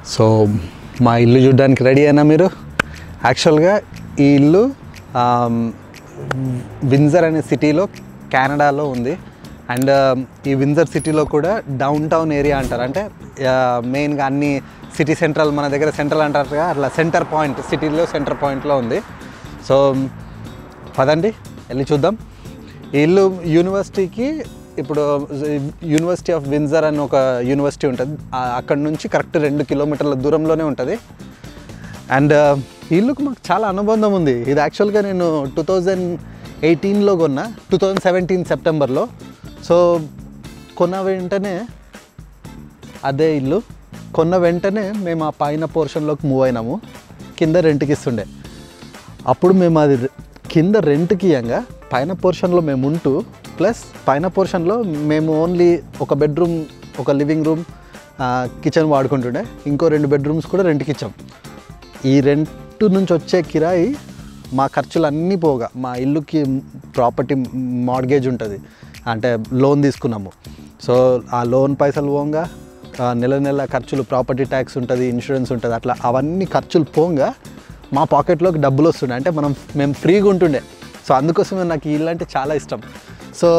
so మా ఇల్లు చూడడానికి రెడీ అయినా మీరు యాక్చువల్గా ఈ ఇల్లు ఆమ్, వింజర్ అనే సిటీలో కెనడాలో ఉంది అండ్ ఈ వింజర్ సిటీలో కూడా డౌన్ టౌన్ ఏరియా అంటారు అంటే మెయిన్గా అన్ని సిటీ సెంట్రల్ మన దగ్గర సెంట్రల్ అంటారుగా అట్లా సెంటర్ పాయింట్ సిటీలో సెంటర్ పాయింట్లో ఉంది సో పదండి వెళ్ళి చూద్దాం ఈ ఇల్లు యూనివర్సిటీకి ఇప్పుడు యూనివర్సిటీ ఆఫ్ విన్జర్ అని ఒక యూనివర్సిటీ ఉంటుంది ఆ- అక్కడ నుంచి కరెక్ట్ రెండు కిలోమీటర్ల దూరంలోనే ఉంటుంది అండ్ ఈ ఇల్లుకు మాకు చాలా అనుబంధం ఉంది ఇది యాక్చువల్గా నేను టూ థౌజండ్ ఎయిటీన్లో కొన్నా టూ థౌజండ్ సెవెంటీన్ సెప్టెంబర్లో సో కొన్న వెంటనే అదే ఇల్లు కొన్న వెంటనే మేము ఆ పైన పోర్షన్లోకి మూవ్ అయినాము కింద రెంట్కి ఇస్తుండే అప్పుడు మేము అది రె- కింద రెంట్కి ఇయ్యంగా పైన పోర్షన్లో మేము ఉంటూ ప్లస్ పైన పోర్షన్లో మేము ఓన్లీ ఒక బెడ్రూమ్ ఒక లివింగ్ రూమ్ కిచెన్ వాడుకుంటుండే ఇంకో రెండు బెడ్రూమ్స్ కూడా రెంట్కి ఇచ్చాం ఈ రెంట్ నుంచి వచ్చే కిరాయి మా ఖర్చులు అన్నీ పోగా మా ఇల్లుకి ప్రాపర్టీ మార్గేజ్ ఉంటుంది అంటే లోన్ తీసుకున్నాము సో ఆ లోన్ పైసలు పోగా ఆ, నెల నెల ఖర్చులు ప్రాపర్టీ ట్యాక్స్ ఉంటుంది ఇన్సూరెన్స్ ఉంటుంది అట్లా అవన్నీ ఖర్చులు పోగా మా పాకెట్లోకి డబ్బులు వస్తుండే అంటే మనం మేము ఫ్రీగా ఉంటుండే సో అందుకోసమే నాకు ఈ ఇల్లు అంటే చాలా ఇష్టం సో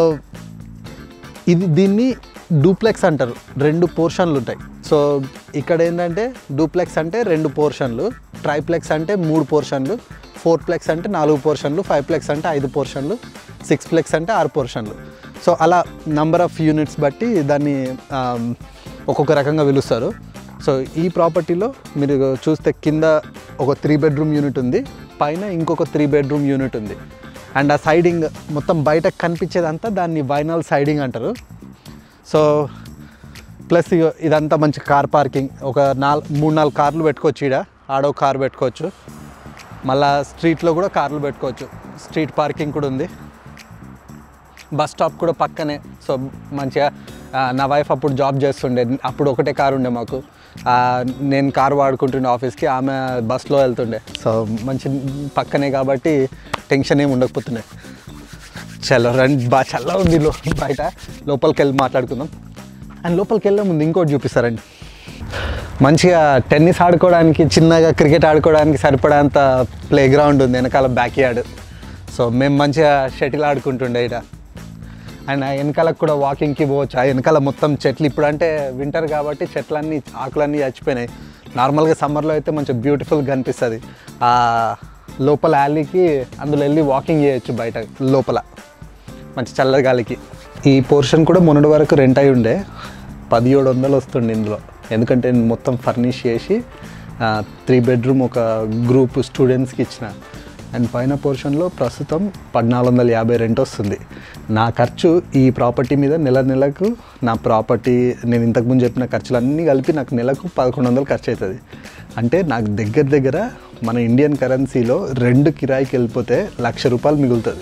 ఇది దీన్ని డూప్లెక్స్ అంటారు రెండు పోర్షన్లు ఉంటాయి సో ఇక్కడ ఏంటంటే డూప్లెక్స్ అంటే రెండు పోర్షన్లు ట్రైప్లెక్స్ అంటే మూడు పోర్షన్లు ఫోర్ ప్లెక్స్ అంటే నాలుగు పోర్షన్లు ఫైవ్ ప్లెక్స్ అంటే ఐదు పోర్షన్లు సిక్స్ ప్లెక్స్ అంటే ఆరు పోర్షన్లు సో అలా నంబర్ ఆఫ్ యూనిట్స్ బట్టి దాన్ని ఆమ్, ఒక్కొక్క రకంగా పిలుస్తారు సో ఈ ప్రాపర్టీలో మీరు చూస్తే కింద ఒక త్రీ బెడ్రూమ్ యూనిట్ ఉంది పైన ఇంకొక త్రీ బెడ్రూమ్ యూనిట్ ఉంది అండ్ ఆ సైడింగ్ మొత్తం బయటకు కనిపించేదంతా దాన్ని వైనాల్ సైడింగ్ అంటారు సో ప్లస్ ఇగో ఇదంతా మంచి కార్ పార్కింగ్ ఒక నాలుగు మూడు నాలుగు కార్లు పెట్టుకోవచ్చు ఈడ ఆడో కార్ పెట్టుకోవచ్చు మళ్ళా స్ట్రీట్లో కూడా కార్లు పెట్టుకోవచ్చు స్ట్రీట్ పార్కింగ్ కూడా ఉంది బస్ స్టాప్ కూడా పక్కనే సో మంచిగా ఆ, నా వైఫ్ అప్పుడు జాబ్ చేస్తుండే అప్పుడు ఒకటే కారు ఉండే మాకు ఆ, నేను కారు వాడుకుంటుండే ఆఫీస్కి ఆమె బస్లో వెళ్తుండే సో మంచి పక్కనే కాబట్టి టెన్షన్ ఏమి ఉండకపోతుండే చలో రండి బాగా చల్ల ఉంది లో బయట లోపలికి వెళ్ళి మాట్లాడుకుందాం అండ్ లోపలికి వెళ్ళే ముందు ఇంకోటి చూపిస్తారండి మంచిగా టెన్నిస్ ఆడుకోవడానికి చిన్నగా క్రికెట్ ఆడుకోవడానికి సరిపడేంత ప్లే గ్రౌండ్ ఉంది వెనకాల బ్యాక్ యార్డ్ సో మేము మంచిగా షటిల్ ఆడుకుంటుండే ఇక్కడ అండ్ ఆ వెనకాలకు కూడా వాకింగ్కి పోవచ్చు ఆ వెనకాల మొత్తం చెట్లు ఇప్పుడు అంటే వింటర్ కాబట్టి చెట్లన్నీ ఆకులన్నీ చచ్చిపోయినాయి నార్మల్గా సమ్మర్లో అయితే మంచి బ్యూటిఫుల్గా కనిపిస్తుంది ఆ లోపల యాలీకి అందులో వెళ్ళి వాకింగ్ చేయొచ్చు బయట లోపల మంచి చల్లటి గాలికి ఈ పోర్షన్ కూడా మొన్నటి వరకు రెంట్ అయి ఉండే పదిహేడు వందలు వస్తుండే ఇందులో ఎందుకంటే నేను మొత్తం ఫర్నిష్ చేసి త్రీ బెడ్రూమ్ ఒక గ్రూప్ స్టూడెంట్స్కి ఇచ్చిన అండ్ పైన పోర్షన్లో ప్రస్తుతం పద్నాలుగు వందల యాభై రెంట్ వస్తుంది నా ఖర్చు ఈ ప్రాపర్టీ మీద నెల నెలకు నా ప్రాపర్టీ నేను ఇంతకుముందు చెప్పిన ఖర్చులన్నీ కలిపి నాకు నెలకు పదకొండు వందలు ఖర్చు అవుతుంది అంటే నాకు దగ్గర దగ్గర మన ఇండియన్ కరెన్సీలో రెండు కిరాయికి వెళ్ళిపోతే లక్ష రూపాయలు మిగులుతుంది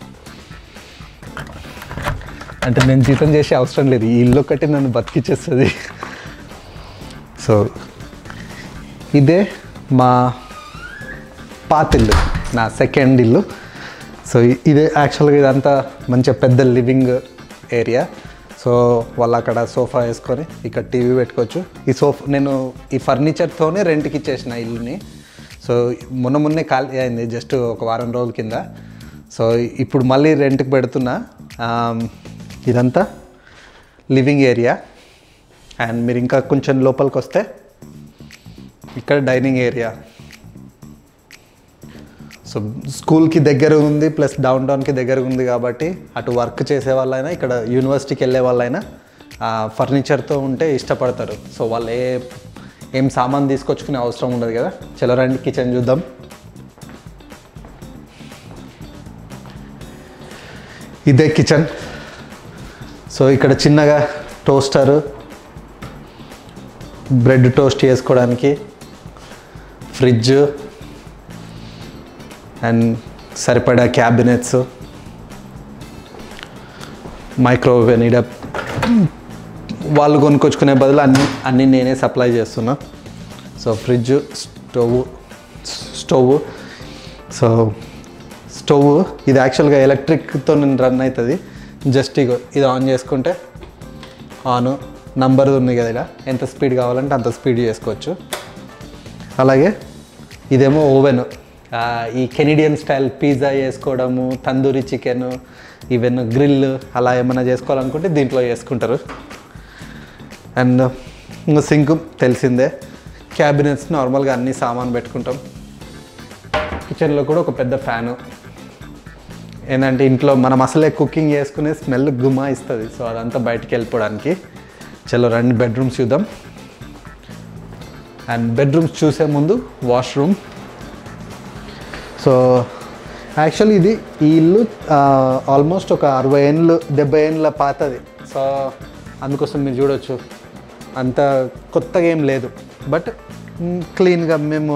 అంటే నేను జీతం చేసే అవసరం లేదు ఈ ఇల్లు ఒకటి నన్ను బతికిచ్చేస్తుంది సో ఇదే మా పాత ఇల్లు నా సెకండ్ ఇల్లు సో ఇ- ఇదే యాక్చువల్గా ఇదంతా మంచిగా పెద్ద లివింగ్ ఏరియా సో వాళ్ళు అక్కడ సోఫా వేసుకొని ఇక్కడ టీవీ పెట్టుకోవచ్చు ఈ సోఫా నేను ఈ ఫర్నిచర్తోనే రెంట్కి ఇచ్చేసిన ఇల్లుని సో మొన్న మొన్నే ఖాళీ అయింది జస్ట్ ఒక వారం రోజుల కింద సో ఇప్పుడు మళ్ళీ రెంట్కి పెడుతున్నా ఆమ్, ఇదంతా లివింగ్ ఏరియా అండ్ మీరు ఇంకా కొంచెం లోపలికి వస్తే ఇక్కడ డైనింగ్ ఏరియా సో స్కూల్కి దగ్గర ఉంది ప్లస్ డౌన్ టౌన్కి దగ్గర ఉంది కాబట్టి అటు వర్క్ చేసే వాళ్ళైనా ఇక్కడ యూనివర్సిటీకి వెళ్ళే వాళ్ళైనా ఫర్నిచర్తో ఉంటే ఇష్టపడతారు సో వాళ్ళు ఏ ఏం సామాన్ తీసుకొచ్చుకునే అవసరం ఉండదు కదా చలో రండి కిచెన్ చూద్దాం ఇదే కిచెన్ సో ఇక్కడ చిన్నగా టోస్టర్ బ్రెడ్ టోస్ట్ చేసుకోవడానికి ఫ్రిడ్జ్ అండ్ సరిపడా క్యాబినెట్స్ మైక్రోవేవ్ ఇడ వాళ్ళు కొనుక్కొచ్చుకునే బదులు అన్ని అన్నీ నేనే సప్లై చేస్తున్నా so fridge stove stove so stove ఇది యాక్చువల్గా ఎలక్ట్రిక్తో రన్ అవుతుంది జస్ట్ ఇగో ఇది ఆన్ చేసుకుంటే ఆన్ నంబర్ ఉంది కదా ఇక్కడ ఎంత స్పీడ్ కావాలంటే అంత స్పీడ్ చేసుకోవచ్చు అలాగే ఇదేమో ఓవెన్ ఈ కెనడియన్ స్టైల్ పిజ్జా చేసుకోవడము తందూరి చికెన్ ఈవెన్ గ్రిల్ అలా ఏమైనా చేసుకోవాలనుకుంటే దీంట్లో చేసుకుంటారు అండ్ ఇంకా సింక్ తెలిసిందే క్యాబినెట్స్ నార్మల్గా అన్ని సామాన్ పెట్టుకుంటాం కిచెన్లో కూడా ఒక పెద్ద ఫ్యాను ఏంటంటే ఇంట్లో మనం అసలే కుకింగ్ చేసుకునే స్మెల్ గుమా ఇస్తుంది సో అదంతా బయటికి వెళ్ళిపోవడానికి చలో రెండు బెడ్రూమ్స్ చూద్దాం అండ్ బెడ్రూమ్స్ చూసే ముందు వాష్రూమ్ సో యాక్చువల్లీ ఇది ఈ ఇల్లు ఆల్మోస్ట్ ఒక అరవై ఏళ్ళు డెబ్బై ఏళ్ళ పాతది సో అందుకోసం మీరు చూడొచ్చు అంత కొత్తగా ఏం లేదు బట్ క్లీన్గా మేము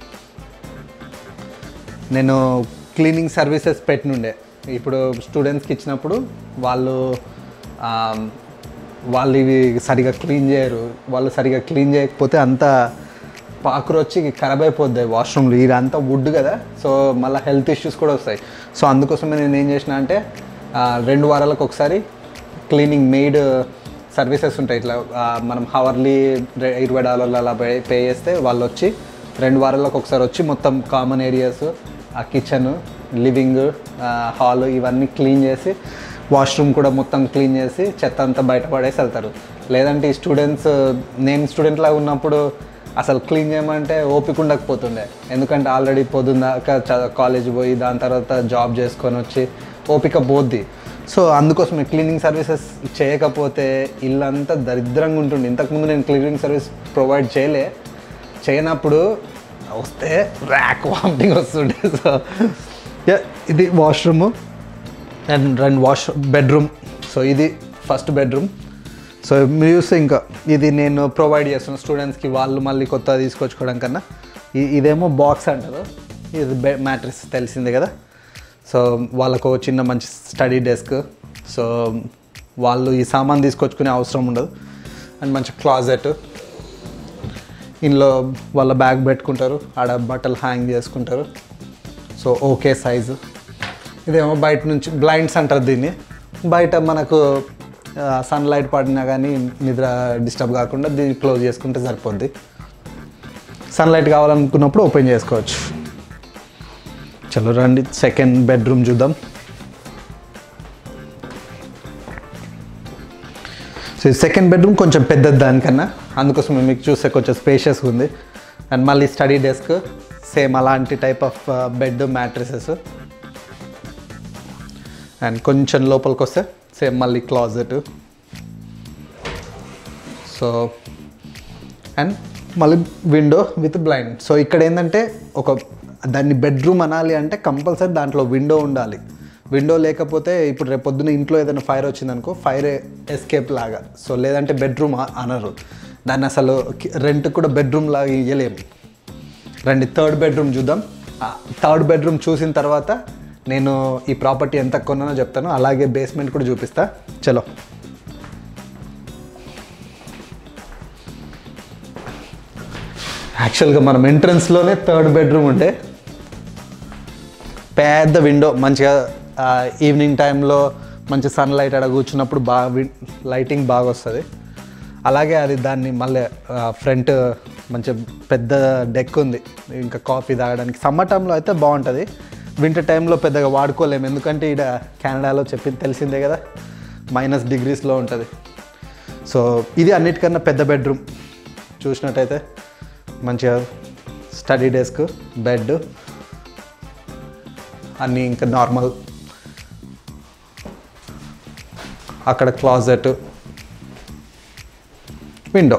నేను క్లీనింగ్ సర్వీసెస్ పెట్టినుండే ఇప్పుడు స్టూడెంట్స్కి ఇచ్చినప్పుడు వాళ్ళు ఆ, వాళ్ళు ఇవి సరిగా క్లీన్ చేయరు వాళ్ళు సరిగా క్లీన్ చేయకపోతే అంతా పాకురు వచ్చి ఖరాబ్ అయిపోద్ది వాష్రూమ్లు ఇదంతా వుడ్ కదా సో మళ్ళీ హెల్త్ ఇష్యూస్ కూడా వస్తాయి సో అందుకోసమే నేను ఏం చేసిన అంటే ఆ, రెండు వారాలకు ఒకసారి క్లీనింగ్ మెయిడ్ సర్వీసెస్ ఉంటాయి ఇట్లా ఆ, మనం హవర్లీ ఇరవై డాలర్లు అలా పే పే చేస్తే వాళ్ళు వచ్చి రెండు వారాలకు ఒకసారి వచ్చి మొత్తం కామన్ ఏరియాస్ ఆ కిచెన్ లివింగ్ హాల్ ఇవన్నీ క్లీన్ చేసి వాష్రూమ్ కూడా మొత్తం క్లీన్ చేసి చెత్త అంతా బయట పడేసి వెళ్తారు లేదంటే ఈ స్టూడెంట్స్ నేను స్టూడెంట్ లాగా ఉన్నప్పుడు అసలు క్లీన్ చేయమంటే ఓపిక ఉండకపోతుండే ఎందుకంటే ఆల్రెడీ పొద్దుందాకా కాలేజ్ పోయి దాని తర్వాత జాబ్ చేసుకొని వచ్చి ఓపిక పోద్ది సో అందుకోసమే క్లీనింగ్ సర్వీసెస్ చేయకపోతే ఇల్లంతా దరిద్రంగా ఉంటుంది ఇంతకుముందు నేను క్లీనింగ్ సర్వీస్ ప్రొవైడ్ చేయలే చేయనప్పుడు వస్తే ర్యాక్ వామిటింగ్ వస్తుండే సో యా ఇది వాష్రూము అండ్ రెండు వాష్ బెడ్రూమ్ సో ఇది ఫస్ట్ బెడ్రూమ్ సో మీరు చూస్తే ఇంకా ఇది నేను ప్రొవైడ్ చేస్తున్న స్టూడెంట్స్కి వాళ్ళు మళ్ళీ కొత్త తీసుకొచ్చుకోవడం కన్నా ఇ- ఇదేమో బాక్స్ అంటారు ఇది బె మ్యాట్రిస్ తెలిసిందే కదా సో వాళ్ళకు ఒక చిన్న మంచి స్టడీ డెస్క్ సో వాళ్ళు ఈ సామాన్ తీసుకొచ్చుకునే అవసరం ఉండదు అండ్ మంచి క్లాజెట్ ఇందులో వాళ్ళ బ్యాగ్ పెట్టుకుంటారు ఆడ బట్టలు హ్యాంగ్ చేసుకుంటారు సో ఓకే సైజు ఇదేమో బయట నుంచి బ్లైండ్స్ అంటారు దీన్ని బయట మనకు సన్లైట్ పడినా కానీ నిద్ర డిస్టర్బ్ కాకుండా దీన్ని క్లోజ్ చేసుకుంటే సరిపోద్ది సన్లైట్ కావాలనుకున్నప్పుడు ఓపెన్ చేసుకోవచ్చు చలో రండి సెకండ్ బెడ్రూమ్ చూద్దాం సో ఈ సెకండ్ బెడ్రూమ్ కొంచెం పెద్దది దానికన్నా అందుకోసం మీకు చూస్తే కొంచెం స్పేషియస్గా ఉంది అండ్ మళ్ళీ స్టడీ డెస్క్ సేమ్ అలాంటి type of bed mattresses and కొంచెం లోపలికి వస్తే సేమ్ మళ్ళీ క్లాజెట్ సో అండ్ మళ్ళీ విండో విత్ బ్లైండ్ సో ఇక్కడ ఏంటంటే ఒక దాన్ని బెడ్రూమ్ అనాలి అంటే కంపల్సరీ దాంట్లో విండో ఉండాలి విండో లేకపోతే ఇప్పుడు రేపు పొద్దున ఇంట్లో ఏదైనా ఫైర్ వచ్చిందనుకో ఫైర్ ఎస్కేప్ లాగా సో లేదంటే బెడ్రూమ్ అనరు దాన్ని అసలు రెంట్ కూడా బెడ్రూమ్ లాగా ఇవ్వలేము రండి థర్డ్ బెడ్రూమ్ చూద్దాం థర్డ్ బెడ్రూమ్ చూసిన తర్వాత నేను ఈ ప్రాపర్టీ ఎంత కొన్నానో చెప్తాను అలాగే బేస్మెంట్ కూడా చూపిస్తా చలో యాక్చువల్గా మనం ఎంట్రన్స్లోనే థర్డ్ బెడ్రూమ్ ఉండే పెద్ద విండో మంచిగా ఈవినింగ్ టైంలో మంచి సన్లైట్ అక్కడ కూర్చున్నప్పుడు బాగా వి- లైటింగ్ బాగా వస్తుంది అలాగే అది దాన్ని మళ్ళీ ఫ్రంట్ మంచి పెద్ద డెక్ ఉంది ఇంకా కాఫీ తాగడానికి సమ్మర్ టైంలో అయితే బాగుంటుంది వింటర్ టైంలో పెద్దగా వాడుకోలేము ఎందుకంటే ఇక్కడ కెనడాలో చెప్పింది తెలిసిందే కదా మైనస్ డిగ్రీస్లో ఉంటుంది సో ఇది అన్నిటికన్నా పెద్ద బెడ్రూమ్ చూసినట్టయితే మంచిగా స్టడీ డెస్క్ బెడ్ అన్నీ ఇంకా నార్మల్ అక్కడ క్లాజెట్ విండో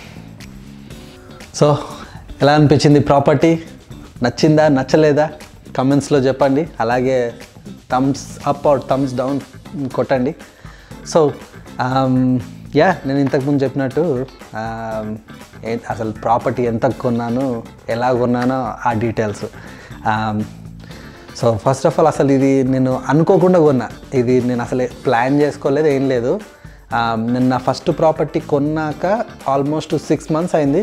సో ఎలా అనిపించింది ప్రాపర్టీ నచ్చిందా నచ్చలేదా కమెంట్స్లో చెప్పండి అలాగే thumbs up or thumbs down కొట్టండి సో యా నేను ఇంతకుముందు చెప్పినట్టు um, ఏ- అసలు ప్రాపర్టీ ఎంత కొన్నాను ఎలా కొన్నానో ఆ details so first of all అసలు ఇది నేను అనుకోకుండా కొన్నా ఇది నేను అసలు ప్లాన్ చేసుకోలేదు ఏం లేదు ఆ, నేను నా ఫస్ట్ ప్రాపర్టీ కొన్నాక ఆల్మోస్ట్ సిక్స్ మంత్స్ అయింది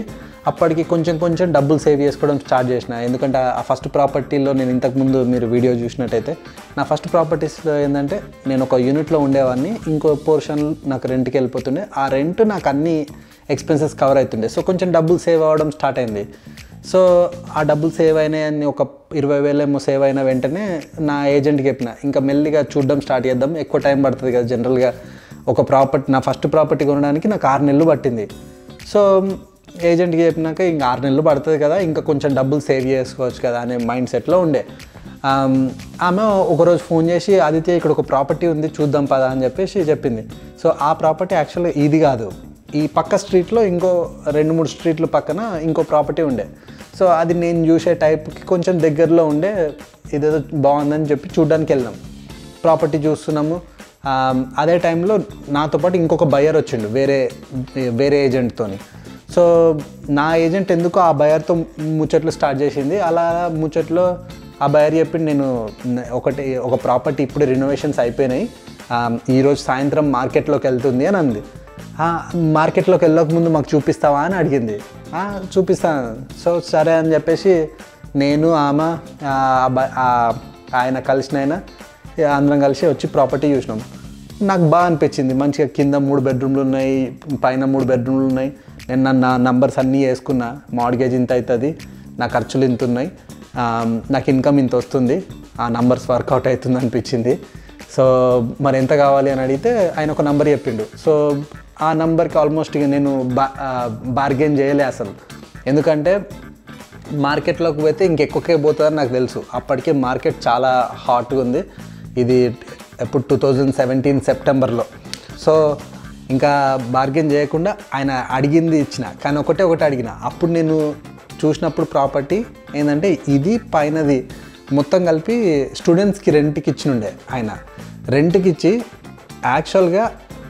అప్పటికి కొంచెం కొంచెం డబ్బులు సేవ్ చేసుకోవడం స్టార్ట్ చేసిన ఎందుకంటే ఆ ఫస్ట్ ప్రాపర్టీలో నేను ఇంతకుముందు మీరు వీడియో చూసినట్టయితే నా ఫస్ట్ ప్రాపర్టీస్లో ఏంటంటే నేను ఒక యూనిట్లో ఉండేవాడిని ఇంకో పోర్షన్ నాకు రెంట్కి వెళ్ళిపోతుండే ఆ రెంట్ నాకు అన్ని ఎక్స్పెన్సెస్ కవర్ అవుతుండే సో కొంచెం డబ్బులు సేవ్ అవ్వడం స్టార్ట్ అయింది సో ఆ డబ్బులు సేవ్ అయినాయని ఒక ఇరవై వేలేమో సేవ్ అయిన వెంటనే నా ఏజెంట్కి చెప్పిన ఇంకా మెల్లిగా చూడడం స్టార్ట్ చేద్దాం ఎక్కువ టైం పడుతుంది కదా జనరల్గా ఒక ప్రాపర్టీ నా ఫస్ట్ ప్రాపర్టీ కొనడానికి నాకు ఆరు నెలలు పట్టింది సో ఏజెంట్కి చెప్పినాక ఇంకా ఆరు నెలలు పడుతుంది కదా ఇంకా కొంచెం డబ్బులు సేవ్ చేసుకోవచ్చు కదా అనే మైండ్ సెట్లో ఉండే ఆమ్, ఆమె ఒకరోజు ఫోన్ చేసి ఆదిత్య ఇక్కడ ఒక ప్రాపర్టీ ఉంది చూద్దాం పదా అని చెప్పేసి చెప్పింది సో ఆ ప్రాపర్టీ యాక్చువల్గా ఇది కాదు ఈ పక్క స్ట్రీట్లో ఇంకో రెండు మూడు స్ట్రీట్ల పక్కన ఇంకో ప్రాపర్టీ ఉండే సో అది నేను చూసే టైప్కి కొంచెం దగ్గరలో ఉండే ఇదేదో బాగుందని చెప్పి చూడడానికి వెళ్ళినాం ప్రాపర్టీ చూస్తున్నాము ఆమ్, అదే టైంలో నాతో పాటు ఇంకొక బయర్ వచ్చిండు వేరే వేరే ఏజెంట్తోని సో నా ఏజెంట్ ఎందుకు ఆ బయర్తో ముచ్చట్లు స్టార్ట్ చేసింది అలా అలా ముచ్చట్లో ఆ బయర్ చెప్పిండు నేను న- ఒకటి ఒక ప్రాపర్టీ ఇప్పుడు రినోవేషన్స్ అయిపోయినాయి ఆమ్, ఈరోజు సాయంత్రం మార్కెట్లోకి వెళ్తుంది అని అంది "ఆ, మార్కెట్లోకి వెళ్ళక ముందు మాకు చూపిస్తావా అని అడిగింది "ఆ, చూపిస్తాను సో సరే అని చెప్పేసి నేను ఆమె ఆ, ఆ బ- ఆ ఆయన కలిసిన ఆయన ఇక అందరం కలిసి వచ్చి ప్రాపర్టీ చూసినాం నాకు బాగా అనిపించింది మంచిగా కింద మూడు బెడ్రూమ్లు ఉన్నాయి పైన మూడు బెడ్రూమ్లు ఉన్నాయి నేను నా- నా నంబర్స్ అన్నీ వేసుకున్నా మార్గేజ్ ఇంత అవుతుంది నా ఖర్చులు ఇంత ఉన్నాయి ఆ, నాకు ఇన్కమ్ ఇంత వస్తుంది ఆ నంబర్స్ వర్కౌట్ అవుతుంది అనిపించింది సో మరి ఎంత కావాలి అని అడిగితే ఆయన ఒక నంబర్ చెప్పిండు సో ఆ నంబర్కి ఆల్మోస్ట్ ఇక నేను బా బార్గెన్ చేయలే అసలు ఎందుకంటే మార్కెట్లోకి పోతే ఇంకెక్కువకే పోతుందని నాకు తెలుసు అప్పటికే మార్కెట్ చాలా హాట్గా ఉంది ఇది ఎప్పుడు టూ థౌజండ్ సెవెంటీన్ సెప్టెంబర్లో సో ఇంకా బార్గెన్ చేయకుండా ఆయన అడిగింది ఇచ్చిన కానీ ఒకటే ఒకటి అడిగిన అప్పుడు నేను చూసినప్పుడు ప్రాపర్టీ ఏంటంటే ఇది పైనది మొత్తం కలిపి స్టూడెంట్స్కి రెంట్కి ఇచ్చినుండే ఆయన రెంట్కి ఇచ్చి యాక్చువల్గా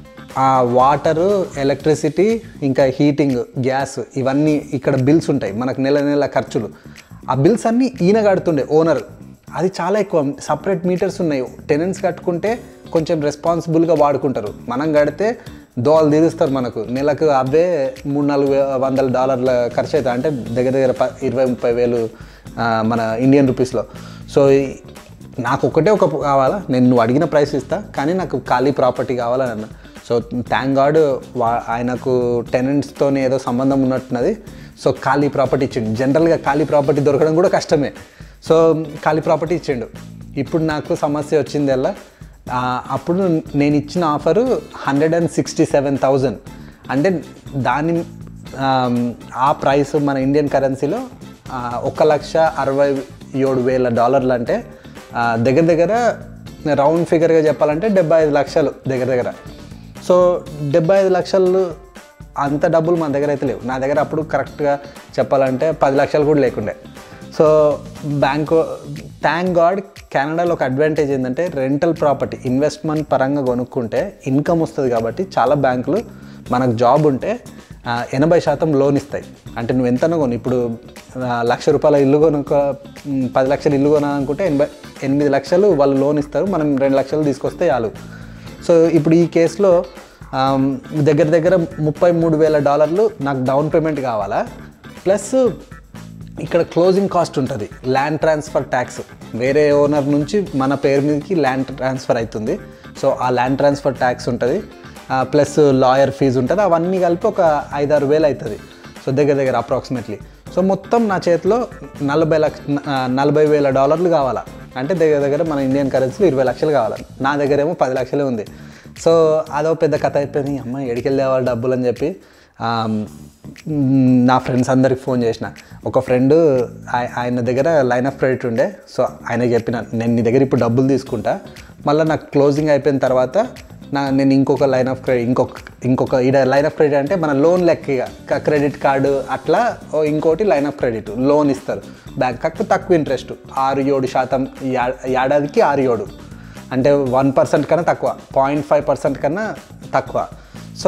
ఆ వాటరు ఎలక్ట్రిసిటీ ఇంకా హీటింగ్ గ్యాస్ ఇవన్నీ ఇక్కడ బిల్స్ ఉంటాయి మనకు నెల నెల ఖర్చులు ఆ బిల్స్ అన్నీ ఈయన కడుతుండే ఓనర్ అది చాలా ఎక్కువ సపరేట్ మీటర్స్ ఉన్నాయి టెనెంట్స్ కట్టుకుంటే కొంచెం రెస్పాన్సిబుల్గా వాడుకుంటారు మనం కడితే దోవలు తీరుస్తారు మనకు నెలకు అవే మూడు నాలుగు వే- వందల డాలర్ల ఖర్చు అవుతాయి అంటే దగ్గర దగ్గర ప ఇరవై ముప్పై వేలు ఆ, మన ఇండియన్ రూపీస్లో సో ఈ- నాకు ఒకటే ఒక కావాలా నేను నువ్వు అడిగిన ప్రైస్ ఇస్తా కానీ నాకు ఖాళీ ప్రాపర్టీ కావాలని అన్న సో థ్యాంక్ గాడ్ వా ఆయనకు టెనెంట్స్తో ఏదో సంబంధం ఉన్నట్టున్నది సో ఖాళీ ప్రాపర్టీ ఇచ్చిండు జనరల్గా ఖాళీ ప్రాపర్టీ దొరకడం కూడా కష్టమే సో ఖాళీ ప్రాపర్టీ ఇచ్చిండు ఇప్పుడు నాకు సమస్య వచ్చింది అలా అప్పుడు నేను ఇచ్చిన offer hundred and sixty seven thousand అంటే దాని ఆమ్, ఆ ప్రైస్ మన ఇండియన్ కరెన్సీలో ఆ, ఒక లక్ష అరవై ఏడు వేల డాలర్లు అంటే ఆ, దగ్గర దగ్గర రౌండ్ ఫిగర్గా చెప్పాలంటే డెబ్బై ఐదు లక్షలు దగ్గర దగ్గర సో డెబ్బై ఐదు లక్షలు అంత డబ్బులు మన దగ్గర అయితే లేవు నా దగ్గర అప్పుడు కరెక్ట్గా చెప్పాలంటే పది లక్షలు కూడా లేకుండే సో బ్యాంకు థ్యాంక్ గాడ్ కెనడాలో ఒక అడ్వాంటేజ్ ఏంటంటే రెంటల్ ప్రాపర్టీ ఇన్వెస్ట్మెంట్ పరంగా కొనుక్కుంటే ఇన్కమ్ వస్తుంది కాబట్టి చాలా బ్యాంకులు మనకు జాబ్ ఉంటే ఆ, ఎనభై శాతం లోన్ ఇస్తాయి అంటే నువ్వు ఎంతనో కొను ఇప్పుడు ఆ, లక్ష రూపాయల ఇల్లు కొనుక్కో ఉమ్, పది లక్షలు ఇల్లు కొనాలనుకుంటే ఎనభై ఎనిమిది లక్షలు వాళ్ళు లోన్ ఇస్తారు మనం రెండు లక్షలు తీసుకొస్తే చాలు సో ఇప్పుడు ఈ కేసులో ఆమ్, దగ్గర దగ్గర ముప్పై మూడు వేల డాలర్లు నాకు డౌన్ పేమెంట్ కావాలా ప్లస్ ఇక్కడ క్లోజింగ్ కాస్ట్ ఉంటుంది ల్యాండ్ ట్రాన్స్ఫర్ ట్యాక్స్ వేరే ఓనర్ నుంచి మన పేరు మీదకి ల్యాండ్ ట్రాన్స్ఫర్ అవుతుంది సో ఆ ల్యాండ్ ట్రాన్స్ఫర్ ట్యాక్స్ ఉంటుంది ప్లస్ లాయర్ ఫీజు ఉంటుంది అవన్నీ కలిపి ఒక ఐదారు వేలు అవుతుంది సో దగ్గర దగ్గర అప్రాక్సిమేట్లీ సో మొత్తం నా చేతిలో నలభై లక్ష ఆ, నలభై వేల డాలర్లు కావాలా అంటే దగ్గర దగ్గర మన ఇండియన్ కరెన్సీలో ఇరవై లక్షలు కావాలి నా దగ్గర ఏమో పది లక్షలే ఉంది సో అదో పెద్ద కథ అయిపోయింది అమ్మ ఎడికెళ్ళేవాళ్ళు డబ్బులు అని చెప్పి ఆ, మ్, నా ఫ్రెండ్స్ అందరికి ఫోన్ చేసిన ఒక ఫ్రెండ్ ఆయన దగ్గర లైన్ ఆఫ్ క్రెడిట్ ఉండే సో ఆయనకి చెప్పిన నేను నీ దగ్గర ఇప్పుడు డబ్బులు తీసుకుంటా మళ్ళీ నాకు క్లోజింగ్ అయిపోయిన తర్వాత నా నేను ఇంకొక లైన్ ఆఫ్ క్రెడిట్ ఇంకొక ఇంకొక ఈడ లైన్ ఆఫ్ క్రెడిట్ అంటే మన లోన్ లెక్క క్రెడిట్ కార్డు అట్లా ఓ ఇంకోటి లైన్ ఆఫ్ క్రెడిట్ లోన్ ఇస్తారు బ్యాంక్ కాకపోతే తక్కువ ఇంట్రెస్ట్ ఆరు ఏడు శాతం యా- ఏడాదికి ఆరు ఏడు అంటే వన్ పర్సెంట్ కన్నా తక్కువ పాయింట్ ఫైవ్ పర్సెంట్ కన్నా తక్కువ సో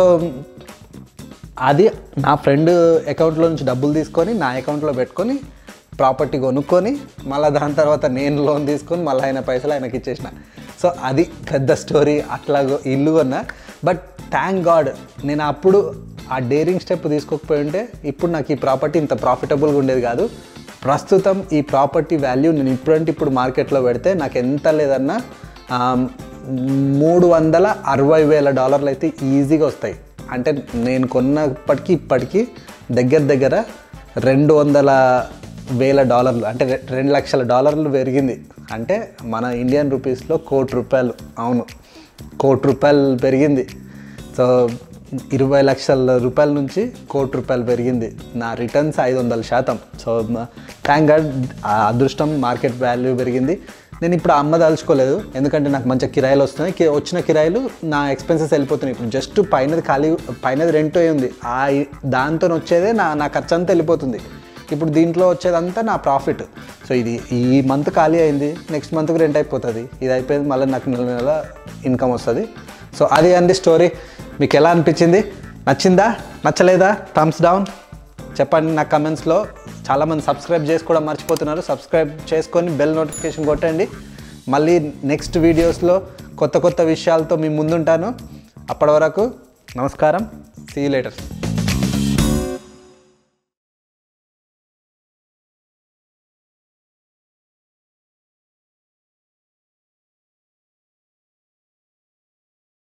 అది నా ఫ్రెండ్ అకౌంట్లో నుంచి డబ్బులు తీసుకొని నా అకౌంట్లో పెట్టుకొని ప్రాపర్టీ కొనుక్కొని మళ్ళీ దాని తర్వాత నేను లోన్ తీసుకొని మళ్ళీ ఆయన పైసలు ఆయనకి ఇచ్చేసిన సో అది పెద్ద స్టోరీ అట్లా ఇల్లు కొన్నా బట్ థ్యాంక్ గాడ్ నేను అప్పుడు ఆ డేరింగ్ స్టెప్ తీసుకోకపోయి ఉంటే ఇప్పుడు నాకు ఈ ప్రాపర్టీ ఇంత ప్రాఫిటబుల్గా ఉండేది కాదు ప్రస్తుతం ఈ ప్రాపర్టీ వాల్యూ నేను ఇప్పుడంటే ఇప్పుడు మార్కెట్లో పెడితే నాకు ఎంత లేదన్నా ఆ, మూడు వందల అరవై వేల డాలర్లు అయితే ఈజీగా వస్తాయి అంటే నేను కొన్నప్పటికీ ఇప్పటికీ దగ్గర దగ్గర రెండు వందల వేల డాలర్లు అంటే రె- రెండు లక్షల డాలర్లు పెరిగింది అంటే మన ఇండియన్ రూపీస్లో కోటి రూపాయలు అవును కోటి రూపాయలు పెరిగింది సో ఇరవై లక్షల రూపాయల నుంచి కోటి రూపాయలు పెరిగింది నా రిటర్న్స్ ఐదు వందల శాతం సో థ్యాంక్ గాడ్ ఆ అదృష్టం మార్కెట్ వాల్యూ పెరిగింది నేను ఇప్పుడు అమ్మదలుచుకోలేదు ఎందుకంటే నాకు మంచి కిరాయిలు వస్తున్నాయి కి- వచ్చిన కిరాయిలు నా ఎక్స్పెన్సెస్ వెళ్ళిపోతున్నాయి ఇప్పుడు జస్ట్ పైనది ఖాళీ పైనది రెంట్ అయి ఉంది ఆ దాంతో వచ్చేదే నా నా ఖర్చు అంతా వెళ్ళిపోతుంది ఇప్పుడు దీంట్లో వచ్చేదంతా నా ప్రాఫిట్ సో ఇది ఈ మంత్ ఖాళీ అయింది నెక్స్ట్ మంత్కి రెంట్ అయిపోతుంది ఇది అయిపోయింది మళ్ళీ నాకు నెల నెల ఇన్కమ్ వస్తుంది సో అది అండి స్టోరీ మీకు ఎలా అనిపించింది నచ్చిందా నచ్చలేదా థమ్స్ డౌన్ చెప్పండి నా కమెంట్స్లో చాలామంది సబ్స్క్రైబ్ చేసుకోవడం మర్చిపోతున్నారు సబ్స్క్రైబ్ చేసుకొని బెల్ నోటిఫికేషన్ కొట్టండి మళ్ళీ నెక్స్ట్ వీడియోస్లో కొత్త కొత్త విషయాలతో మీ ముందుంటాను అప్పటి వరకు నమస్కారం సీ లేటర్స్